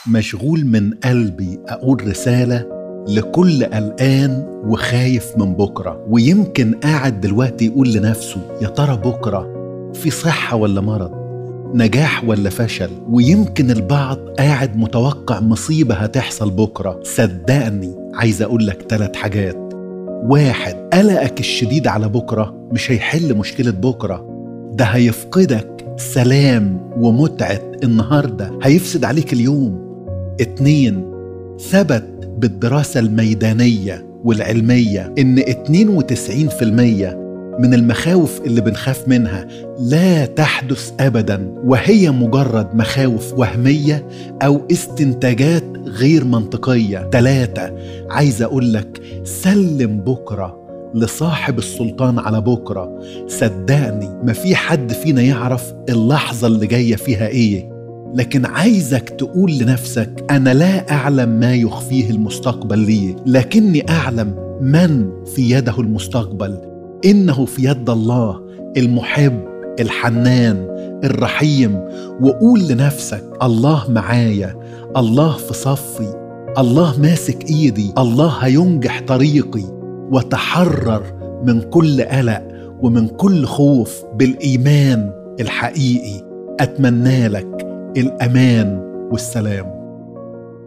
مشغول من قلبي أقول رسالة لكل قلقان وخايف من بكرة ويمكن قاعد دلوقتي يقول لنفسه يا ترى بكرة في صحة ولا مرض نجاح ولا فشل ويمكن البعض قاعد متوقع مصيبة هتحصل بكرة صدقني عايز أقول لك ثلاث حاجات واحد قلقك الشديد على بكرة مش هيحل مشكلة بكرة ده هيفقدك سلام ومتعة النهاردة هيفسد عليك اليوم اتنين ثبت بالدراسة الميدانية والعلمية إن 92% من المخاوف اللي بنخاف منها لا تحدث ابدا وهي مجرد مخاوف وهميه او استنتاجات غير منطقيه ثلاثه عايز اقول لك سلم بكره لصاحب السلطان على بكره صدقني ما في حد فينا يعرف اللحظه اللي جايه فيها ايه لكن عايزك تقول لنفسك انا لا اعلم ما يخفيه المستقبل لي لكني اعلم من في يده المستقبل انه في يد الله المحب الحنان الرحيم وقول لنفسك الله معايا الله في صفي الله ماسك ايدي الله هينجح طريقي وتحرر من كل قلق ومن كل خوف بالايمان الحقيقي اتمنى لك الامان والسلام